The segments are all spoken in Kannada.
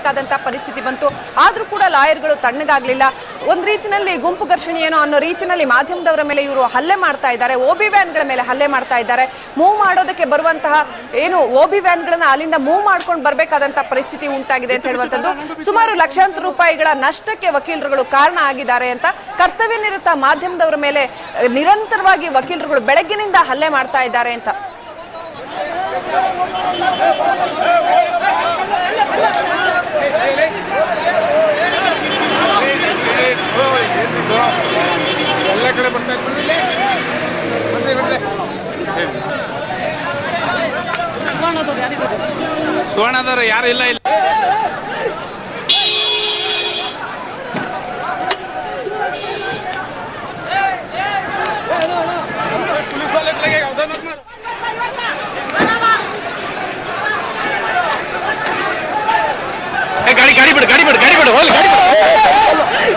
ಮಾಡಬೇಕಾದಂತ ಪರಿಸ್ಥಿತಿ ಬಂತು ಆದ್ರೂ ಕೂಡ ಲಾಯರ್ಗಳು ತಣ್ಣಗಾಗ್ಲಿಲ್ಲ ಒಂದ್ ರೀತಿನಲ್ಲಿ ಗುಂಪು ಘರ್ಷಣೆ ಏನೋ ಅನ್ನೋ ರೀತಿನಲ್ಲಿ ಮಾಧ್ಯಮದವರ ಮೇಲೆ ಇವರು ಹಲ್ಲೆ ಮಾಡ್ತಾ ಇದ್ದಾರೆ ಓಬಿ ವ್ಯಾನ್ಗಳ ಮೇಲೆ ಹಲ್ಲೆ ಮಾಡ್ತಾ ಇದ್ದಾರೆ ಮೂವ್ ಮಾಡೋದಕ್ಕೆ ಬರುವಂತಹ ಏನು ಓಬಿ ವ್ಯಾನ್ಗಳನ್ನ ಅಲ್ಲಿಂದ ಮೂವ್ ಮಾಡ್ಕೊಂಡು ಬರಬೇಕಾದಂತ ಪರಿಸ್ಥಿತಿ ಉಂಟಾಗಿದೆ ಅಂತ ಹೇಳುವಂತದ್ದು ಸುಮಾರು ಲಕ್ಷಾಂತರ ರೂಪಾಯಿಗಳ ನಷ್ಟಕ್ಕೆ ವಕೀಲರುಗಳು ಕಾರಣ ಆಗಿದ್ದಾರೆ ಅಂತ ಕರ್ತವ್ಯ ನಿರತ ಮಾಧ್ಯಮದವರ ಮೇಲೆ ಅಹ್, ನಿರಂತರವಾಗಿ ವಕೀಲರುಗಳು ಬೆಳಗ್ಗಿನಿಂದ ಹಲ್ಲೆ ಮಾಡ್ತಾ ಇದ್ದಾರೆ ಅಂತ ಎಲ್ಲ ಕಡೆ ಬರ್ತಾ ಇತ್ತು ಸುವರ್ಣದವ್ರು ಯಾರು ಇಲ್ಲ ಇಲ್ಲ ಏ, ಗಾಡಿ ಗಾಡಿ ಬಿಡು ಗಾಡಿ ಬಿಡು ಗಾಡಿ ಬಿಡು ಹೋಗ್ಲಿ ಗಾಡಿ ಬಿಡು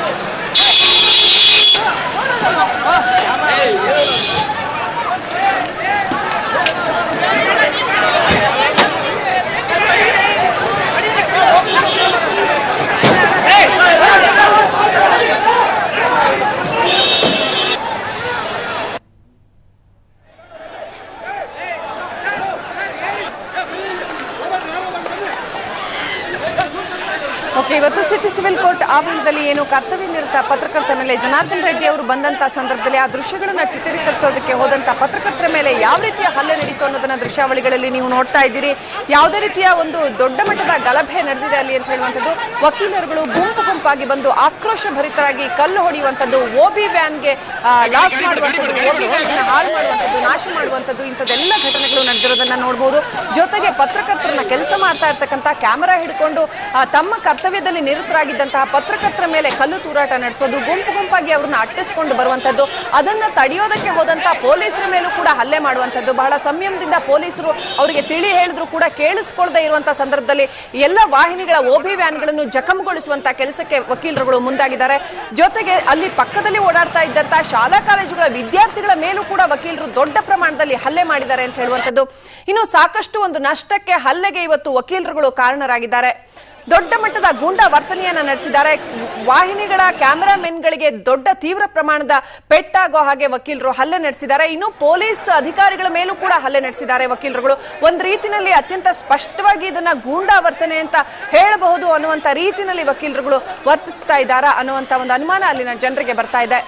ಓಕೆ ಇವತ್ತು ಸಿಟಿ ಸಿವಿಲ್ ಕೋರ್ಟ್ ಆವರಣದಲ್ಲಿ ಏನು ಕರ್ತವ್ಯ ನಿರತ ಪತ್ರಕರ್ತರ ಮೇಲೆ ಜನಾರ್ದನ್ ರೆಡ್ಡಿ ಅವರು ಬಂದಂತ ಸಂದರ್ಭದಲ್ಲಿ ಆ ದೃಶ್ಯಗಳನ್ನ ಚಿತ್ರೀಕರಿಸೋದಕ್ಕೆ ಹೋದಂತ ಪತ್ರಕರ್ತರ ಮೇಲೆ ಯಾವ ರೀತಿಯ ಹಲ್ಲೆ ನಡೀತು ಅನ್ನೋದನ್ನ ದೃಶ್ಯಾವಳಿಗಳಲ್ಲಿ ನೀವು ನೋಡ್ತಾ ಇದ್ದೀರಿ ಯಾವುದೇ ರೀತಿಯ ಒಂದು ದೊಡ್ಡ ಮಟ್ಟದ ಗಲಭೆ ನಡೆದಿದೆ ಅಲ್ಲಿ ಅಂತ ಹೇಳುವಂಥದ್ದು ವಕೀಲರುಗಳು ಗುಂಪು ಗುಂಪಾಗಿ ಬಂದು ಆಕ್ರೋಶ ಭರಿತರಾಗಿ ಕಲ್ಲು ಹೊಡೆಯುವಂಥದ್ದು ಓಬಿ ವ್ಯಾನ್ಗೆ ಲಾಸ್ ಮಾಡುವಂಥದ್ದು ಓಬಿ ವ್ಯಾನ್ ಹಾಳು ಮಾಡುವಂಥದ್ದು ನಾಶ ಮಾಡುವಂಥದ್ದು ಇಂಥದ್ದೆಲ್ಲ ಘಟನೆಗಳು ನಡೆದಿರೋದನ್ನ ನೋಡಬಹುದು ಜೊತೆಗೆ ಪತ್ರಕರ್ತರನ್ನ ಕೆಲಸ ಮಾಡ್ತಾ ಇರ್ತಕ್ಕಂಥ ಕ್ಯಾಮೆರಾ ಹಿಡ್ಕೊಂಡು ಆ, ತಮ್ಮ ಕರ್ತವ್ಯದಲ್ಲಿ ನಿರತರಾಗಿದ್ದಂತಹ ಪತ್ರಕರ್ತರ ಮೇಲೆ ಕಲ್ಲು ತೂರಾಟ ನಡೆಸೋದು ಗುಂಪು ಗುಂಪಾಗಿ ಅವ್ರನ್ನ ಅಟ್ಟಿಸ್ಕೊಂಡು ಬರುವಂತದ್ದು ಅದನ್ನ ತಡೆಯೋದಕ್ಕೆ ಹೋದಂತ ಪೊಲೀಸರ ಮೇಲೂ ಕೂಡ ಹಲ್ಲೆ ಮಾಡುವಂತದ್ದು ಬಹಳ ಸಂಯಮದಿಂದ ಪೊಲೀಸರು ಅವರಿಗೆ ತಿಳಿ ಹೇಳಿದ್ರು ಕೂಡ ಕೇಳಿಸ್ಕೊಳ್ದೇ ಇರುವಂತಹ ಸಂದರ್ಭದಲ್ಲಿ ಎಲ್ಲ ವಾಹಿನಿಗಳ ಓಬಿ ವ್ಯಾನ್ಗಳನ್ನು ಜಖಂಗೊಳಿಸುವಂತ ಕೆಲಸಕ್ಕೆ ವಕೀಲರುಗಳು ಮುಂದಾಗಿದ್ದಾರೆ ಜೊತೆಗೆ ಅಲ್ಲಿ ಪಕ್ಕದಲ್ಲಿ ಓಡಾಡ್ತಾ ಇದ್ದಂತ ಶಾಲಾ ಕಾಲೇಜುಗಳ ವಿದ್ಯಾರ್ಥಿಗಳ ಮೇಲೂ ಕೂಡ ವಕೀಲರು ದೊಡ್ಡ ಪ್ರಮಾಣದಲ್ಲಿ ಹಲ್ಲೆ ಮಾಡಿದ್ದಾರೆ ಅಂತ ಹೇಳುವಂಥದ್ದು ಇನ್ನು ಸಾಕಷ್ಟು ಒಂದು ನಷ್ಟಕ್ಕೆ ಹಲ್ಲೆಗೆ ಇವತ್ತು ವಕೀಲರುಗಳು ಕಾರಣರಾಗಿದ್ದಾರೆ ದೊಡ್ಡ ಮಟ್ಟದ ಗೂಂಡಾ ವರ್ತನೆಯನ್ನ ನಡೆಸಿದ್ದಾರೆ ವಾಹಿನಿಗಳ ಕ್ಯಾಮೆರಾಮೆನ್ಗಳಿಗೆ ದೊಡ್ಡ ತೀವ್ರ ಪ್ರಮಾಣದ ಪೆಟ್ಟಾಗೋ ಹಾಗೆ ವಕೀಲರು ಹಲ್ಲೆ ನಡೆಸಿದ್ದಾರೆ ಇನ್ನು ಪೊಲೀಸ್ ಅಧಿಕಾರಿಗಳ ಮೇಲೂ ಕೂಡ ಹಲ್ಲೆ ನಡೆಸಿದ್ದಾರೆ ವಕೀಲರುಗಳು ಒಂದ್ ರೀತಿನಲ್ಲಿ ಅತ್ಯಂತ ಸ್ಪಷ್ಟವಾಗಿ ಇದನ್ನ ಗೂಂಡಾ ವರ್ತನೆ ಅಂತ ಹೇಳಬಹುದು ಅನ್ನುವಂತ ರೀತಿನಲ್ಲಿ ವಕೀಲರುಗಳು ವರ್ತಿಸ್ತಾ ಇದ್ದಾರಾ ಅನ್ನುವಂತ ಒಂದು ಅನುಮಾನ ಅಲ್ಲಿನ ಜನರಿಗೆ ಬರ್ತಾ ಇದೆ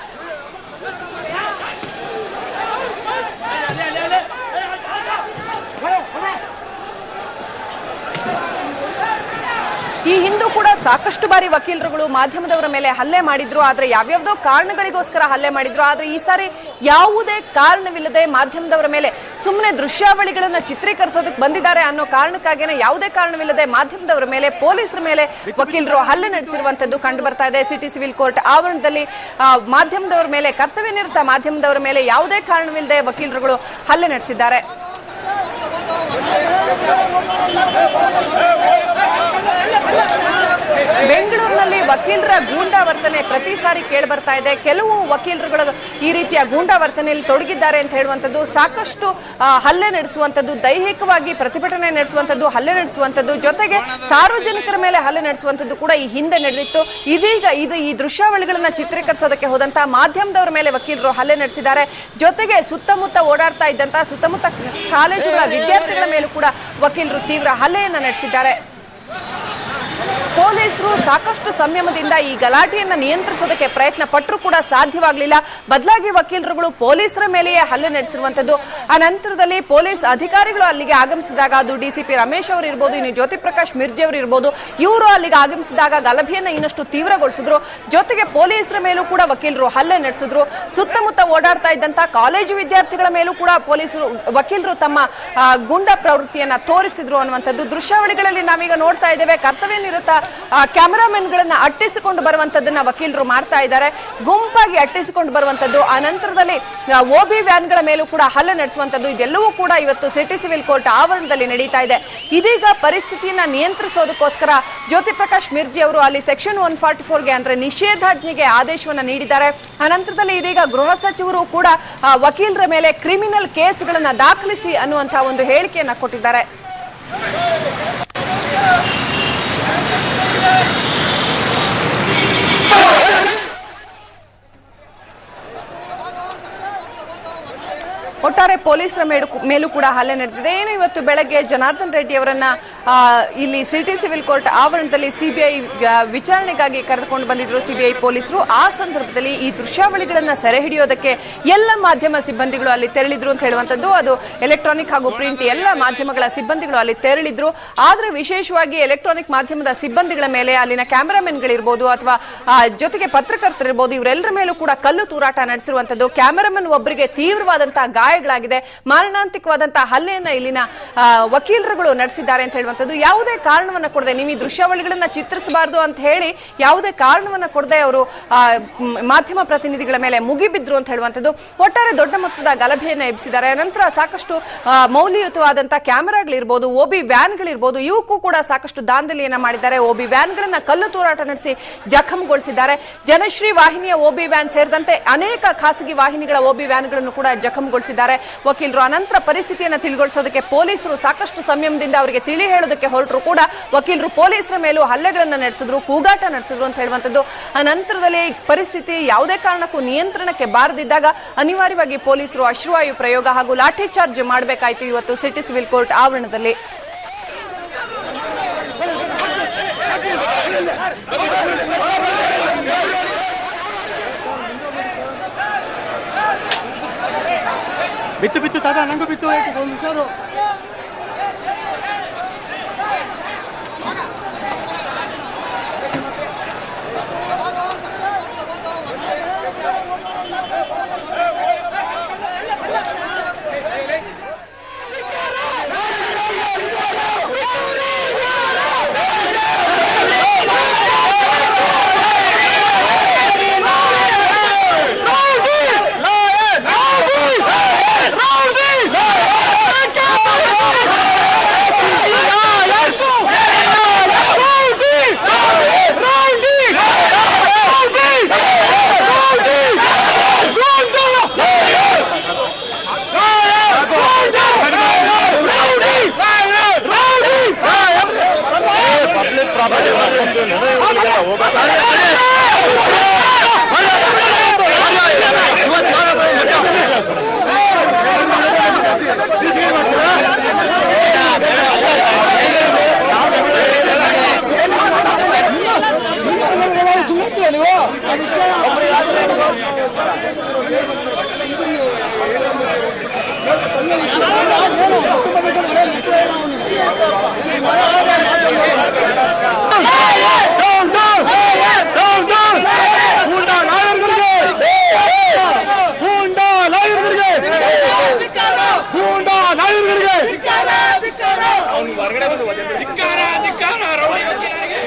ಈ ಹಿಂದೂ ಕೂಡ ಸಾಕಷ್ಟು ಬಾರಿ ವಕೀಲರುಗಳು ಮಾಧ್ಯಮದವರ ಮೇಲೆ ಹಲ್ಲೆ ಮಾಡಿದ್ರು ಆದ್ರೆ ಯಾವ್ಯಾವ್ದೋ ಕಾರಣಗಳಿಗೋಸ್ಕರ ಹಲ್ಲೆ ಮಾಡಿದ್ರು ಆದ್ರೆ ಈ ಸಾರಿ ಯಾವುದೇ ಕಾರಣವಿಲ್ಲದೆ ಮಾಧ್ಯಮದವರ ಮೇಲೆ ಸುಮ್ಮನೆ ದೃಶ್ಯಾವಳಿಗಳನ್ನ ಚಿತ್ರೀಕರಿಸೋದಕ್ಕೆ ಬಂದಿದ್ದಾರೆ ಅನ್ನೋ ಕಾರಣಕ್ಕಾಗಿನೇ ಯಾವುದೇ ಕಾರಣವಿಲ್ಲದೆ ಮಾಧ್ಯಮದವರ ಮೇಲೆ ಪೊಲೀಸರ ಮೇಲೆ ವಕೀಲರು ಹಲ್ಲೆ ನಡೆಸಿರುವಂತದ್ದು ಕಂಡು ಬರ್ತಾ ಇದೆ ಸಿಟಿ ಸಿವಿಲ್ ಕೋರ್ಟ್ ಆವರಣದಲ್ಲಿ ಆ, ಮಾಧ್ಯಮದವರ ಮೇಲೆ ಕರ್ತವ್ಯ ನಿರತ ಮಾಧ್ಯಮದವರ ಮೇಲೆ ಯಾವುದೇ ಕಾರಣವಿಲ್ಲದೆ ವಕೀಲರುಗಳು ಹಲ್ಲೆ ನಡೆಸಿದ್ದಾರೆ ಬೆಂಗಳೂರಿನಲ್ಲಿ ವಕೀಲರ ಗೂಂಡಾ ವರ್ತನೆ ಪ್ರತಿ ಸಾರಿ ಕೇಳಿ ಬರ್ತಾ ಇದೆ ಕೆಲವು ವಕೀಲರುಗಳು ಈ ರೀತಿಯ ಗೂಂಡಾ ವರ್ತನೆಯಲ್ಲಿ ತೊಡಗಿದ್ದಾರೆ ಅಂತ ಹೇಳುವಂಥದ್ದು ಸಾಕಷ್ಟು ಆ, ಹಲ್ಲೆ ನಡೆಸುವಂಥದ್ದು ದೈಹಿಕವಾಗಿ ಪ್ರತಿಭಟನೆ ನಡೆಸುವಂಥದ್ದು ಹಲ್ಲೆ ನಡೆಸುವಂಥದ್ದು ಜೊತೆಗೆ ಸಾರ್ವಜನಿಕರ ಮೇಲೆ ಹಲ್ಲೆ ನಡೆಸುವಂಥದ್ದು ಕೂಡ ಈ ಹಿಂದೆ ನಡೆದಿತ್ತು ಇದೀಗ ಇದು ಈ ದೃಶ್ಯಾವಳಿಗಳನ್ನ ಚಿತ್ರೀಕರಿಸೋದಕ್ಕೆ ಹೋದಂತ ಮಾಧ್ಯಮದವರ ಮೇಲೆ ವಕೀಲರು ಹಲ್ಲೆ ನಡೆಸಿದ್ದಾರೆ ಜೊತೆಗೆ ಸುತ್ತಮುತ್ತ ಓಡಾಡ್ತಾ ಇದ್ದಂತ ಸುತ್ತಮುತ್ತ ಕಾಲೇಜುಗಳ ವಿದ್ಯಾರ್ಥಿಗಳ ಮೇಲೂ ಕೂಡ ವಕೀಲರು ತೀವ್ರ ಹಲ್ಲೆಯನ್ನ ನಡೆಸಿದ್ದಾರೆ ಪೊಲೀಸರು ಸಾಕಷ್ಟು ಸಂಯಮದಿಂದ ಈ ಗಲಾಟೆಯನ್ನ ನಿಯಂತ್ರಿಸೋದಕ್ಕೆ ಪ್ರಯತ್ನ ಪಟ್ಟರೂ ಕೂಡ ಸಾಧ್ಯವಾಗಲಿಲ್ಲ ಬದಲಾಗಿ ವಕೀಲರುಗಳು ಪೊಲೀಸರ ಮೇಲೆಯೇ ಹಲ್ಲೆ ನಡೆಸಿರುವಂತದ್ದು ಆ ನಂತರದಲ್ಲಿ ಪೊಲೀಸ್ ಅಧಿಕಾರಿಗಳು ಅಲ್ಲಿಗೆ ಆಗಮಿಸಿದಾಗ ಅದು ಡಿಸಿಪಿ ರಮೇಶ್ ಅವರು ಇರ್ಬೋದು ಇನ್ನು ಜ್ಯೋತಿ ಪ್ರಕಾಶ್ ಮಿರ್ಜಿ ಅವರು ಇರ್ಬೋದು ಇವರು ಅಲ್ಲಿಗೆ ಆಗಮಿಸಿದಾಗ ಗಲಭೆಯನ್ನ ಇನ್ನಷ್ಟು ತೀವ್ರಗೊಳಿಸಿದ್ರು ಜೊತೆಗೆ ಪೊಲೀಸರ ಮೇಲೂ ಕೂಡ ವಕೀಲರು ಹಲ್ಲೆ ನಡೆಸಿದ್ರು ಸುತ್ತಮುತ್ತ ಓಡಾಡ್ತಾ ಇದ್ದಂತ ಕಾಲೇಜು ವಿದ್ಯಾರ್ಥಿಗಳ ಮೇಲೂ ಕೂಡ ಪೊಲೀಸರು ವಕೀಲರು ತಮ್ಮ ಆ, ಗೂಂಡಾ ಪ್ರವೃತ್ತಿಯನ್ನ ತೋರಿಸಿದ್ರು ಅನ್ನುವಂಥದ್ದು ದೃಶ್ಯಾವಳಿಗಳಲ್ಲಿ ನಾವೀಗ ನೋಡ್ತಾ ಇದ್ದೇವೆ ಕರ್ತವ್ಯ ನಿರತ ಕ್ಯಾಮರಾಮೆನ್ಗಳನ್ನ ಅಟ್ಟಿಸಿಕೊಂಡು ಬರುವಂತದ್ದನ್ನ ವಕೀಲರು ಮಾಡ್ತಾ ಇದ್ದಾರೆ ಗುಂಪಾಗಿ ಅಟ್ಟಿಸಿಕೊಂಡು ಬರುವಂತದ್ದು ಆ ನಂತರದಲ್ಲಿ ಓಬಿ ವ್ಯಾನ್ಗಳ ಮೇಲೂ ಕೂಡ ಹಲ್ಲೆ ನಡೆಸುವಂತದ್ದು ಇದೆಲ್ಲವೂ ಕೂಡ ಇವತ್ತು ಸಿಟಿ ಸಿವಿಲ್ ಕೋರ್ಟ್ ಆವರಣದಲ್ಲಿ ನಡೀತಾ ಇದೆ ಇದೀಗ ಪರಿಸ್ಥಿತಿಯನ್ನ ನಿಯಂತ್ರಿಸೋದಕ್ಕೋಸ್ಕರ ಜ್ಯೋತಿ ಪ್ರಕಾಶ್ ಮಿರ್ಜಿ ಅವರು ಅಲ್ಲಿ ಸೆಕ್ಷನ್ ಒನ್ ಫಾರ್ಟಿ ಫೋರ್ಗೆ ಅಂದ್ರೆ ನಿಷೇಧಾಜ್ಞೆಗೆ ಆದೇಶವನ್ನ ನೀಡಿದ್ದಾರೆ ಆ ನಂತರದಲ್ಲಿ ಇದೀಗ ಗೃಹ ಸಚಿವರು ಕೂಡ ಆ, ವಕೀಲರ ಮೇಲೆ ಕ್ರಿಮಿನಲ್ ಕೇಸ್ಗಳನ್ನ ದಾಖಲಿಸಿ ಅನ್ನುವಂತಹ ಒಂದು ಹೇಳಿಕೆಯನ್ನ ಕೊಟ್ಟಿದ್ದಾರೆ ಒಟ್ಟಾರೆ ಪೊಲೀಸರ ಮೇಡು- ಮೇಲೂ ಕೂಡ ಹಲ್ಲೆ ನಡೆದಿದೆ ಏನು ಇವತ್ತು ಬೆಳಗ್ಗೆ ಜನಾರ್ದನ್ ರೆಡ್ಡಿ ಅವರನ್ನ ಆ, ಇಲ್ಲಿ ಸಿಟಿ ಸಿವಿಲ್ ಕೋರ್ಟ್ ಆವರಣದಲ್ಲಿ ಸಿಬಿಐ ವಿಚಾರಣೆಗಾಗಿ ಕರೆದುಕೊಂಡು ಬಂದಿದ್ರು ಸಿಬಿಐ ಪೊಲೀಸರು ಆ ಸಂದರ್ಭದಲ್ಲಿ ಈ ದೃಶ್ಯಾವಳಿಗಳನ್ನ ಸೆರೆ ಹಿಡಿಯೋದಕ್ಕೆ ಎಲ್ಲ ಮಾಧ್ಯಮ ಸಿಬ್ಬಂದಿಗಳು ಅಲ್ಲಿ ತೆರಳಿದ್ರು ಅಂತ ಹೇಳುವಂತದ್ದು ಅದು ಎಲೆಕ್ಟ್ರಾನಿಕ್ ಹಾಗೂ ಪ್ರಿಂಟ್ ಎಲ್ಲ ಮಾಧ್ಯಮಗಳ ಸಿಬ್ಬಂದಿಗಳು ಅಲ್ಲಿ ತೆರಳಿದ್ರು ಆದ್ರೆ ವಿಶೇಷವಾಗಿ ಎಲೆಕ್ಟ್ರಾನಿಕ್ ಮಾಧ್ಯಮದ ಸಿಬ್ಬಂದಿಗಳ ಮೇಲೆ ಅಲ್ಲಿನ ಕ್ಯಾಮೆರಾಮನ್ಗಳಿರ್ಬೋದು ಅಥವಾ ಆ, ಜೊತೆಗೆ ಪತ್ರಕರ್ತರಿರ್ಬೋದು ಇವರೆಲ್ಲರ ಮೇಲೂ ಕೂಡ ಕಲ್ಲು ತೂರಾಟ ನಡೆಸಿರುವಂತದ್ದು ಕ್ಯಾಮೆರಾಮನ್ ಒಬ್ಬರಿಗೆ ತೀವ್ರವಾದಂತಹ ಗಾಯಗಳಾಗಿದೆ ಮಾರಣಾಂತಿಕವಾದಂತಹ ಹಲ್ಲೆಯನ್ನ ಇಲ್ಲಿನ ಆ, ವಕೀಲರುಗಳು ನಡೆಸಿದ್ದಾರೆ ಅಂತ ಹೇಳುವಂತದ್ದು ಯಾವುದೇ ಕಾರಣವನ್ನ ಕೊಡದೆ ನೀವು ಈ ದೃಶ್ಯಾವಳಿಗಳನ್ನ ಚಿತ್ರಿಸಬಾರದು ಅಂತ ಹೇಳಿ ಯಾವುದೇ ಕಾರಣವನ್ನ ಕೊಡದೆ ಅವರು ಆ, ಮ್, ಮಾಧ್ಯಮ ಪ್ರತಿನಿಧಿಗಳ ಮೇಲೆ ಮುಗಿಬಿದ್ರು ಅಂತ ಹೇಳುವಂತದ್ದು ಒಟ್ಟಾರೆ ದೊಡ್ಡ ಮೊತ್ತದ ಗಲಭೆಯನ್ನ ಎಬ್ಬಿಸಿದ್ದಾರೆ ನಂತರ ಸಾಕಷ್ಟು ಆ, ಮೌಲ್ಯಯುತವಾದಂತಹ ಕ್ಯಾಮೆರಾಗಳಿರ್ಬೋದು ಓಬಿ ವ್ಯಾನ್ಗಳಿರ್ಬೋದು ಇವಕ್ಕೂ ಕೂಡ ಸಾಕಷ್ಟು ದಾಂಧಲಿಯನ್ನ ಮಾಡಿದ್ದಾರೆ ಓಬಿ ವ್ಯಾನ್ಗಳನ್ನ ಕಲ್ಲು ತೂರಾಟ ನಡೆಸಿ ಜಖಂಗೊಳಿಸಿದ್ದಾರೆ ಜನಶ್ರೀ ವಾಹಿನಿಯ ಓಬಿ ವ್ಯಾನ್ ಸೇರಿದಂತೆ ಅನೇಕ ಖಾಸಗಿ ವಾಹಿನಿಗಳ ಓಬಿ ವ್ಯಾನ್ಗಳನ್ನು ಕೂಡ ಜಖಂಗೊಳಿಸಿದ್ದಾರೆ ವಕೀಲರು ಅನಂತರ ಪರಿಸ್ಥಿತಿಯನ್ನ ತಿಳಿಗೊಳಿಸೋದಕ್ಕೆ ಪೊಲೀಸರು ಸಾಕಷ್ಟು ಸಂಯಮದಿಂದ ಅವರಿಗೆ ತಿಳಿ ಹೇಳೋದಕ್ಕೆ ಹೊರಟರು ಕೂಡ ವಕೀಲರು ಪೊಲೀಸರ ಮೇಲೂ ಹಲ್ಲೆಗಳನ್ನ ನಡೆಸಿದ್ರು ಕೂಗಾಟ ನಡೆಸಿದ್ರು ಅಂತ ಹೇಳುವಂತದ್ದು ಆ ನಂತರದಲ್ಲಿ ಪರಿಸ್ಥಿತಿ ಯಾವುದೇ ಕಾರಣಕ್ಕೂ ನಿಯಂತ್ರಣಕ್ಕೆ ಬಾರದಿದ್ದಾಗ ಅನಿವಾರ್ಯವಾಗಿ ಪೊಲೀಸರು ಅಶ್ರುವಾಯು ಪ್ರಯೋಗ ಹಾಗೂ ಲಾಠಿ ಚಾರ್ಜ್ ಮಾಡಬೇಕಾಯಿತು ಇವತ್ತು ಸಿಟಿ ಸಿವಿಲ್ ಕೋರ್ಟ್ ಆವರಣದಲ್ಲಿ ಬಿತ್ತು ಬಿತ್ತು ತಾತ ನಂಗೂ ಬಿತ್ತು ಒಂದು ಹುಷಾರು ಪಬ್ಲಿಕ್ ಪ್ರಾಪರ್ಟಿ ಹೊರಗಡೆ ಬಂದು ಧಿಕ್ಕಾರ ಧಿಕ್ಕಾರ ರೌಡಿ ವಕೀಲರಿಗೆ.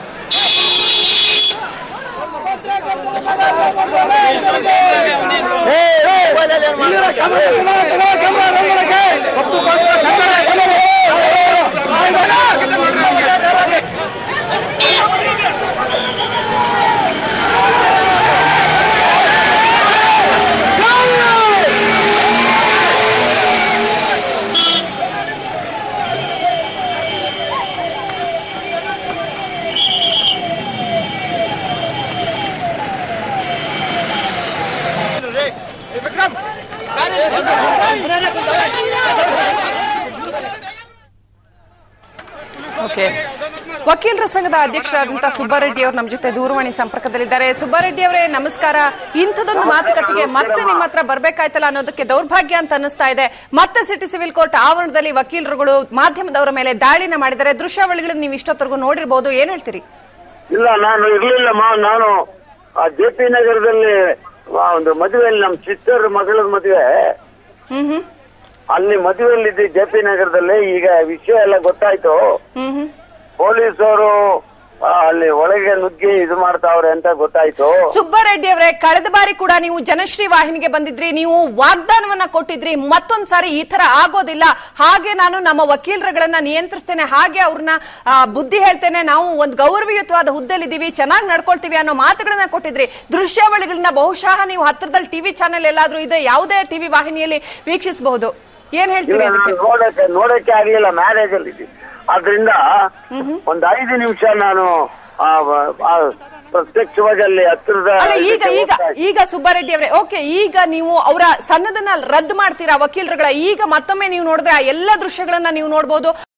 ಓಕೆ ವಕೀಲರ ಸಂಘದ ಅಧ್ಯಕ್ಷರಾದಂತಹ ಸುಬ್ಬಾರೆಡ್ಡಿ ಅವರು ನಮ್ಮ ಜೊತೆ ದೂರವಾಣಿ ಸಂಪರ್ಕದಲ್ಲಿದ್ದಾರೆ ಸುಬ್ಬಾರೆಡ್ಡಿ ಅವರೇ ನಮಸ್ಕಾರ ಇಂಥದೊಂದು ಮಾತುಕತೆಗೆ ಮತ್ತೆ ನಿಮ್ಮ ಹತ್ರ ಬರ್ಬೇಕಾಯ್ತಲ್ಲ ಅನ್ನೋದಕ್ಕೆ ದೌರ್ಭಾಗ್ಯ ಅಂತ ಅನಿಸ್ತಾ ಇದೆ ಮತ್ತೆ ಸಿಟಿ ಸಿವಿಲ್ ಕೋರ್ಟ್ ಆವರಣದಲ್ಲಿ ವಕೀಲರುಗಳು ಮಾಧ್ಯಮದವರ ಮೇಲೆ ದಾಳಿನ ಮಾಡಿದ್ದಾರೆ ದೃಶ್ಯಾವಳಿಗಳನ್ನು ನೀವು ಇಷ್ಟೊತ್ತರೆಗೂ ನೋಡಿರ್ಬೋದು ಏನ್ ಹೇಳ್ತೀರಿ ಇಲ್ಲ ನಾನು ಇರ್ಲಿಲ್ಲಮ್ಮ ನಾನು ಜೆ ಪಿ ನಗರದಲ್ಲಿ ಆ, ಒಂದು ಮದುವೆಯಲ್ಲಿ ನಮ್ಮ ಸಿಸ್ಟರ್ ಮಗಳ ಮದುವೆ ಹ್ಮ್ ಹ್ಮ್ ಅಲ್ಲಿ ಮದುವೆಯಲ್ಲಿದ್ದೆ ಜೆ ಪಿ ನಗರದಲ್ಲಿ ಈಗ ವಿಷಯ ಎಲ್ಲ ಗೊತ್ತಾಯ್ತು ಹ್ಮ್ ಹ್ಮ್ ಪೊಲೀಸರು ಆ, ಅಲ್ಲಿ ಒಳಗೆ ನುಗ್ಗಿ ಇದು ಮಾಡ್ತಾವ್ರೆ ಅಂತ ಗೊತ್ತಾಯ್ತು ಸುಬ್ಬಾರೆಡ್ಡಿ ಅವರೇ ಕಳೆದ ಬಾರಿ ಕೂಡ ನೀವು ಜನಶ್ರೀ ವಾಹಿನಿಗೆ ಬಂದಿದ್ರಿ ನೀವು ವಾಗ್ದಾನವನ್ನ ಕೊಟ್ಟಿದ್ರಿ ಮತ್ತೊಂದ್ ಸಾರಿ ಈ ತರ ಆಗೋದಿಲ್ಲ ಹಾಗೆ ನಾನು ನಮ್ಮ ವಕೀಲರುಗಳನ್ನ ನಿಯಂತ್ರಿಸ್ತೇನೆ ಹಾಗೆ ಅವ್ರನ್ನ ಆ, ಬುದ್ಧಿ ಹೇಳ್ತೇನೆ ನಾವು ಒಂದು ಗೌರವಯುತವಾದ ಹುದ್ದೆಲಿದ್ದೀವಿ ಚೆನ್ನಾಗಿ ನಡ್ಕೊಳ್ತೀವಿ ಅನ್ನೋ ಮಾತುಗಳನ್ನ ಕೊಟ್ಟಿದ್ರಿ ದೃಶ್ಯಾವಳಿಗಳನ್ನ ಬಹುಶಃ ನೀವು ಹತ್ರದಲ್ಲಿ ಟಿವಿ ಚಾನೆಲ್ ಎಲ್ಲಾದ್ರೂ ಇದೆ ಯಾವುದೇ ಟಿವಿ ವಾಹಿನಿಯಲ್ಲಿ ವೀಕ್ಷಿಸಬಹುದು ಏನ್ ಇಲ್ಲ ಹೇಳ್ತೀರಿ ಅದಕ್ಕೆ ನಾನು ನೋಡಕ್ಕೆ ನೋಡಕ್ಕೆ ಆಗ್ಲಿಲ್ಲ ಮ್ಯಾರೇಜ್ ಅಲ್ಲಿ ಇದ್ದೆ. ಆದ್ರಿಂದ ಒಂದ್ ಐದು ನಿಮಿಷ ನಾನು ಆ, ಆ, ಪ್ರತ್ಯಕ್ಷವಾಗಿ ಅಲ್ಲಿ ಹತ್ತಿರದ ಅಲ್ಲ ಈಗ ಇದಕ್ಕೆ ಈಗ ಹೋಗ್ತಾ ಇದ್ದೆ. ಈಗ ಸುಬ್ಬಾರೆಡ್ಡಿ ಅವರೇ ಓಕೆ ಈಗ ನೀವು ಅವರ ಸನ್ನದನ್ನ ರದ್ದು ಮಾಡ್ತೀರಾ ವಕೀಲರುಗಳ ಈಗ ಮತ್ತೊಮ್ಮೆ ನೀವು ನೋಡಿದ್ರೆ ಆ ಎಲ್ಲ ದೃಶ್ಯಗಳನ್ನ ನೀವು ನೋಡಬಹುದು